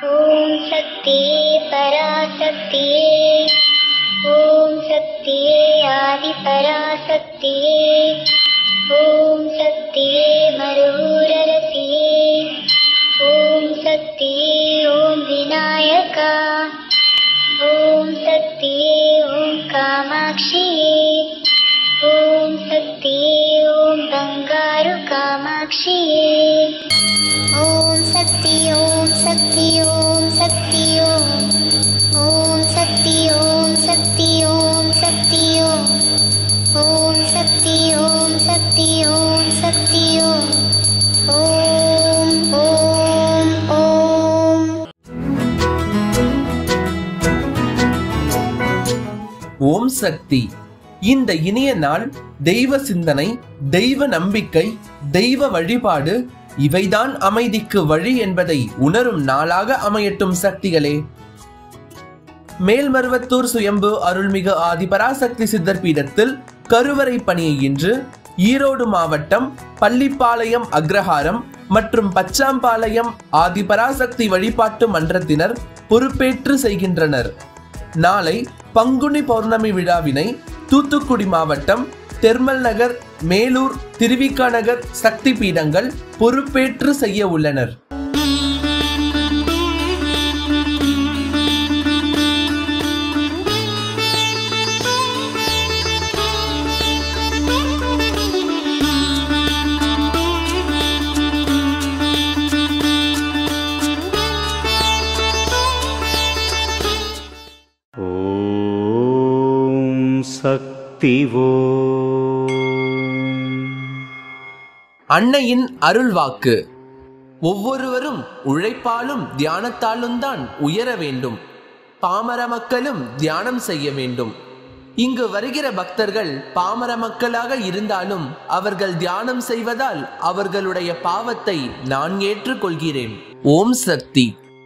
ஓம் சக்தியே பராசக்தியே ஓம் சக்தியே ஆதி பராசக்தியே ஓம் சக்தியே மருரரசியே ஓம் சக்தியே ஓம் விநாயகா ஓம் சக்தியே ஓம் காமாட்சியே ஓம் சக்தியே ஓம் பங்காரு காமாட்சியே ஓம் சக்தி ஓம் சக்தி ஓம் சக்தி ஓம் ஓம் சக்தி ஓம் சக்தி ஓம் சக்தி ஓம் ஓம் சக்தி ஓம் சக்தி ஓம் சக்தி ஓம் ஓம் ஓம் ஓம் ஓம் சக்தி இந்த இனிய நாள் தெய்வ சிந்தனை தெய்வ நம்பிக்கை தெய்வ வழிபாடு இவைதான் அமைதிக்கு வழி என்பதை உணரும் நாளாக அமையட்டும் சக்திகளே மேல்மருவத்தூர் சுயம்பு அருள்மிகு ஆதிபராசக்தி சித்தர் பீடத்தில் கருவறை பணியை இன்று ஈரோடு மாவட்டம் பள்ளிப்பாளையம் அக்ரஹாரம் மற்றும் பச்சாம்பாளையம் ஆதிபராசக்தி வழிபாட்டு மன்றத்தினர் பொறுப்பேற்று செய்கின்றனர் நாளை பங்குனி பௌர்ணமி விழாவினை தூத்துக்குடி மாவட்டம் தெர்மல் நகர் மேலூர் திருவிக்கா நகர் சக்தி பீடங்கள் பொறுப்பேற்று செய்ய உள்ளனர் ॐ शक्तिवो அன்னையின் அருள்வாக்கு ஒவ்வொருவரும் உழைப்பாலும் தியானத்தாலும் தான் உயர வேண்டும் பாமர மக்களும் தியானம் செய்ய வேண்டும் இங்கு வருகிற பக்தர்கள் பாமர மக்களாக இருந்தாலும் அவர்கள் தியானம் செய்வதால் அவர்களுடைய பாவத்தை நான் ஏற்றுக்கொள்கிறேன் ஓம் சக்தி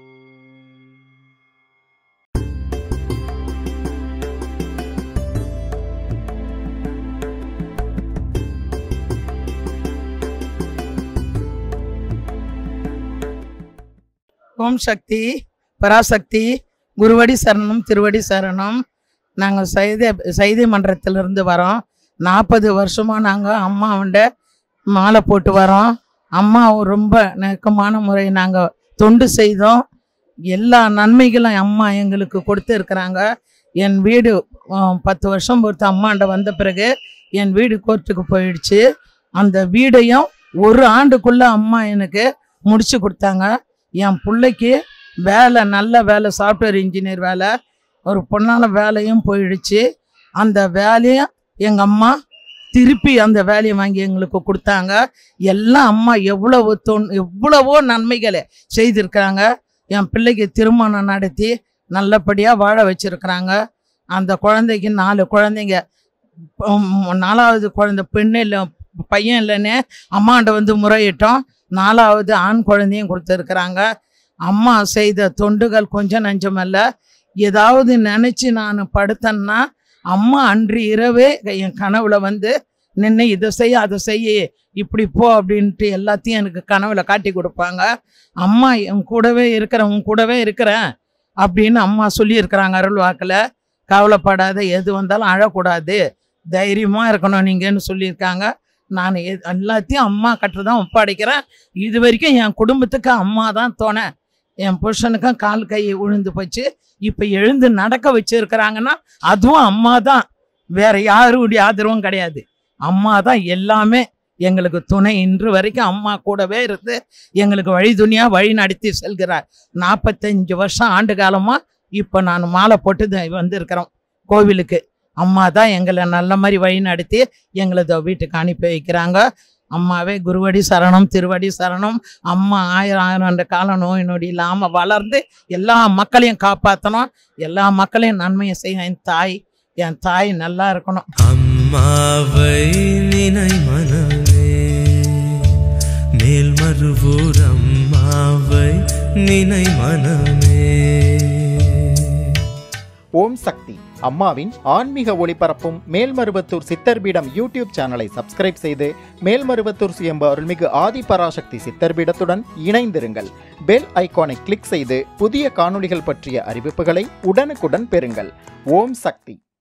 ஓம் சக்தி பராசக்தி குருவடி சரணம் திருவடி சரணம் நாங்கள் சைதை சைதை மன்றத்திலிருந்து வரோம் நாற்பது வருஷமாக நாங்கள் அம்மாவுண்ட மாலை போட்டு வரோம் அம்மா ரொம்ப நெருக்கமான முறை நாங்கள் தொண்டு செய்தோம் எல்லா நன்மைகளும் அம்மா எங்களுக்கு கொடுத்து இருக்கிறாங்க என் வீடு அஹ், பத்து வருஷம் பொறுத்து அம்மாண்ட வந்த பிறகு என் வீடு கோர்ட்டுக்கு போயிடுச்சு அந்த வீடையும் ஒரு ஆண்டுக்குள்ளே அம்மா எனக்கு முடிச்சு கொடுத்தாங்க என் பிள்ளைக்கு வேலை நல்ல வேலை சாஃப்ட்வேர் இன்ஜினியர் வேலை ஒரு பொண்ணால் வேலையும் போயிடுச்சு அந்த வேலையும் எங்கள் அம்மா திருப்பி அந்த வேலையை வாங்கி எங்களுக்கு கொடுத்தாங்க எல்லாம் அம்மா எவ்வளவு தொன் எவ்வளவோ நன்மைகளை செய்திருக்கிறாங்க என் பிள்ளைக்கு திருமணம் நடத்தி நல்லபடியாக வாழ வச்சிருக்கிறாங்க அந்த குழந்தைக்கு நாலு குழந்தைங்க உம், நாலாவது குழந்தை பெண்ணு இல்லை பையன் இல்லைன்னு அம்மாண்ட வந்து முறையிட்டோம் நாலாவது ஆண் குழந்தையும் கொடுத்துருக்குறாங்க அம்மா செய்த தொண்டுகள் கொஞ்சம் நஞ்சமல்ல ஏதாவது நினச்சி நான் படுத்தேன்னா அம்மா அன்று இரவே என் கனவுல வந்து நின்று இதை செய்ய அதை செய்ய இப்படி போ அப்படின்ட்டு எல்லாத்தையும் எனக்கு கனவுல காட்டி கொடுப்பாங்க அம்மா என் கூடவே இருக்கிறேன் உன் கூடவே இருக்கிறேன் அப்படின்னு அம்மா சொல்லியிருக்கிறாங்க அருள் வாக்கில் கவலைப்படாத எது வந்தாலும் அழக்கூடாது தைரியமாக இருக்கணும் நீங்கன்னு சொல்லியிருக்காங்க நான் எ- எல்லாத்தையும் அம்மா கட்டு தான் ஒப்படைக்கிறேன் இது வரைக்கும் என் குடும்பத்துக்கு அம்மா தான் துணை என் புருஷனுக்கும் கால் கை விழுந்து போச்சு இப்போ எழுந்து நடக்க வச்சிருக்கிறாங்கன்னா அதுவும் அம்மா தான் வேற யாருடைய ஆதரவும் கிடையாது அம்மா தான் எல்லாமே எங்களுக்கு துணை இன்று வரைக்கும் அம்மா கூடவே இருந்து எங்களுக்கு வழி துணியாக வழி நடத்தி செல்கிறார் நாற்பத்தஞ்சு வருஷம் ஆண்டு காலமாக இப்போ நான் மாலை போட்டு த- வந்திருக்கிறோம் கோவிலுக்கு அம்மா தான் எங்களை நல்ல மாதிரி வழி நடத்தி எங்களை இதோ வீட்டுக்கு அனுப்பி வைக்கிறாங்க அம்மாவே குருவடி சரணம் திருவடி சரணம் அம்மா ஆயிரம் ஆயிரம் ஆண்டு காலம் நோய் நொடி இல்லாமல் வளர்ந்து எல்லா மக்களையும் காப்பாற்றணும் எல்லா மக்களையும் நன்மையை செய்ய என் தாய் என் தாய் நல்லா இருக்கணும் அம்மாவை நினை மனமே மேல்மருவூர் அம்மாவை நினை மனமே ஓம் சக்தி அம்மாவின் ஆன்மீக ஒளிபரப்பும் மேல்மருவத்தூர் சித்தர்பீடம் யூடியூப் சேனலை சப்ஸ்கிரைப் செய்து மேல்மருவத்தூர் சுயம்பு அருள்மிகு ஆதி பராசக்தி சித்தர்பீடத்துடன் இணைந்திருங்கள் பெல் ஐகானை கிளிக் செய்து புதிய காணொளிகள் பற்றிய அறிவிப்புகளை உடனுக்குடன் பெறுங்கள் ஓம் சக்தி